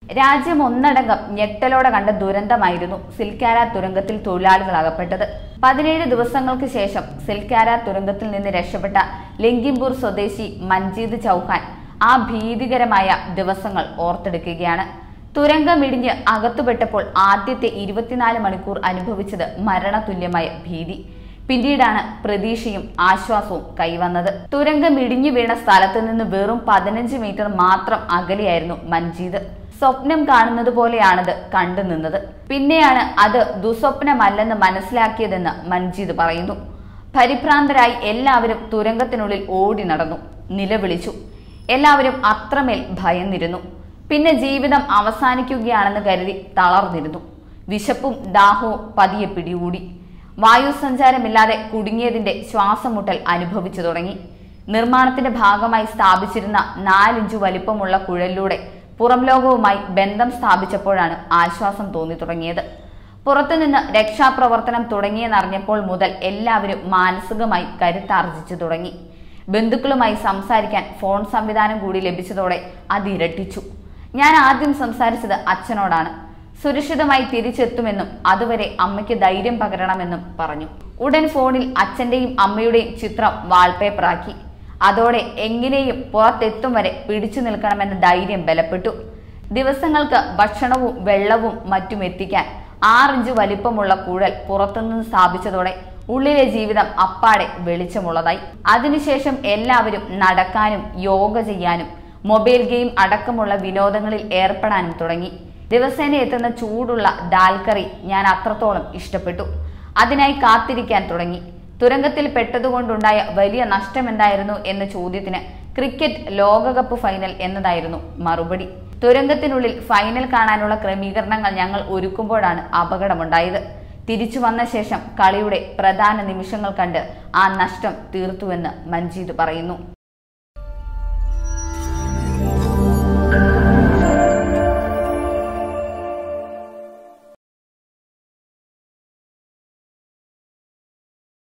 രാജ്യം ഒന്നടങ്കം ഞെട്ടലോടെ കണ്ട ദുരന്തമായിരുന്നു സിൽക്കാര തുരങ്കത്തിൽ തൊഴിലാളികൾ അകപ്പെട്ടത് പതിനേഴ് ദിവസങ്ങൾക്ക് ശേഷം സിൽക്കാര തുരങ്കത്തിൽ നിന്ന് രക്ഷപ്പെട്ട ലിങ്കിംപൂർ സ്വദേശി മഞ്ജീത് ചൗഹാൻ ആ ഭീതികരമായ ദിവസങ്ങൾ ഓർത്തെടുക്കുകയാണ് തുരങ്കമിടിഞ്ഞ് അകത്തുപെട്ടപ്പോൾ ആദ്യത്തെ ഇരുപത്തിനാല് മണിക്കൂർ അനുഭവിച്ചത് മരണതുല്യമായ ഭീതി പിന്നീടാണ് പ്രതീക്ഷയും ആശ്വാസവും കൈവന്നത് തുരങ്കം ഇടിഞ്ഞു വീണ സ്ഥലത്ത് നിന്ന് വെറും പതിനഞ്ച് മീറ്റർ മാത്രം അകലെയായിരുന്നു മഞ്ജീത് സ്വപ്നം കാണുന്നത് പോലെയാണത് കണ്ടു നിന്നത് പിന്നെയാണ് അത് ദുസ്വപ്നമല്ലെന്ന് മനസ്സിലാക്കിയതെന്ന് മഞ്ജീത് പറയുന്നു പരിഭ്രാന്തരായി എല്ലാവരും തുരങ്കത്തിനുള്ളിൽ ഓടി നടന്നു നിലവിളിച്ചു എല്ലാവരും അത്രമേൽ ഭയന്നിരുന്നു പിന്നെ ജീവിതം അവസാനിക്കുകയാണെന്ന് കരുതി തളർന്നിരുന്നു വിശപ്പും ദാഹവും പതിയെ പിടികൂടി വായുസഞ്ചാരമില്ലാതെ കുടുങ്ങിയതിന്റെ ശ്വാസമുട്ടൽ അനുഭവിച്ചു തുടങ്ങി നിർമ്മാണത്തിന്റെ ഭാഗമായി സ്ഥാപിച്ചിരുന്ന നാലിഞ്ചു വലിപ്പമുള്ള കുഴലിലൂടെ പുറം ലോകവുമായി ബന്ധം സ്ഥാപിച്ചപ്പോഴാണ് ആശ്വാസം തോന്നി തുടങ്ങിയത് പുറത്തുനിന്ന് രക്ഷാപ്രവർത്തനം തുടങ്ങിയെന്നറിഞ്ഞപ്പോൾ മുതൽ എല്ലാവരും മാനസികമായി കരുത്താർജിച്ചു തുടങ്ങി ബന്ധുക്കളുമായി സംസാരിക്കാൻ ഫോൺ സംവിധാനം കൂടി ലഭിച്ചതോടെ അത് ഇരട്ടിച്ചു ഞാൻ ആദ്യം സംസാരിച്ചത് അച്ഛനോടാണ് സുരക്ഷിതമായി തിരിച്ചെത്തുമെന്നും അതുവരെ അമ്മയ്ക്ക് ധൈര്യം പകരണമെന്നും പറഞ്ഞു ഉടൻ ഫോണിൽ അച്ഛന്റെയും അമ്മയുടെയും ചിത്രം വാൾപേപ്പറാക്കി അതോടെ എങ്ങനെയും പുറത്തെത്തും വരെ പിടിച്ചു നിൽക്കണമെന്ന ധൈര്യം ബലപ്പെട്ടു ദിവസങ്ങൾക്ക് ഭക്ഷണവും വെള്ളവും മറ്റും എത്തിക്കാൻ ആറിഞ്ച് വലിപ്പമുള്ള കുഴൽ പുറത്തുനിന്ന് സ്ഥാപിച്ചതോടെ ഉള്ളിലെ ജീവിതം അപ്പാടെ വെളിച്ചമുള്ളതായി അതിനുശേഷം എല്ലാവരും നടക്കാനും യോഗ ചെയ്യാനും മൊബൈൽ ഗെയിം അടക്കമുള്ള വിനോദങ്ങളിൽ ഏർപ്പെടാനും തുടങ്ങി ദിവസേന എത്തുന്ന ചൂടുള്ള ദാൽക്കറി ഞാൻ അത്രത്തോളം ഇഷ്ടപ്പെട്ടു അതിനായി കാത്തിരിക്കാൻ തുടങ്ങി തുരങ്കത്തിൽ പെട്ടതുകൊണ്ടുണ്ടായ വലിയ നഷ്ടമെന്തായിരുന്നു എന്ന ചോദ്യത്തിന് ക്രിക്കറ്റ് ലോകകപ്പ് ഫൈനൽ എന്നതായിരുന്നു മറുപടി തുരങ്കത്തിനുള്ളിൽ ഫൈനൽ കാണാനുള്ള ക്രമീകരണങ്ങൾ ഞങ്ങൾ ഒരുക്കുമ്പോഴാണ് അപകടമുണ്ടായത് തിരിച്ചു വന്ന ശേഷം കളിയുടെ പ്രധാന നിമിഷങ്ങൾ കണ്ട് ആ നഷ്ടം തീർത്തുവെന്ന് മഞ്ജീദ് പറയുന്നു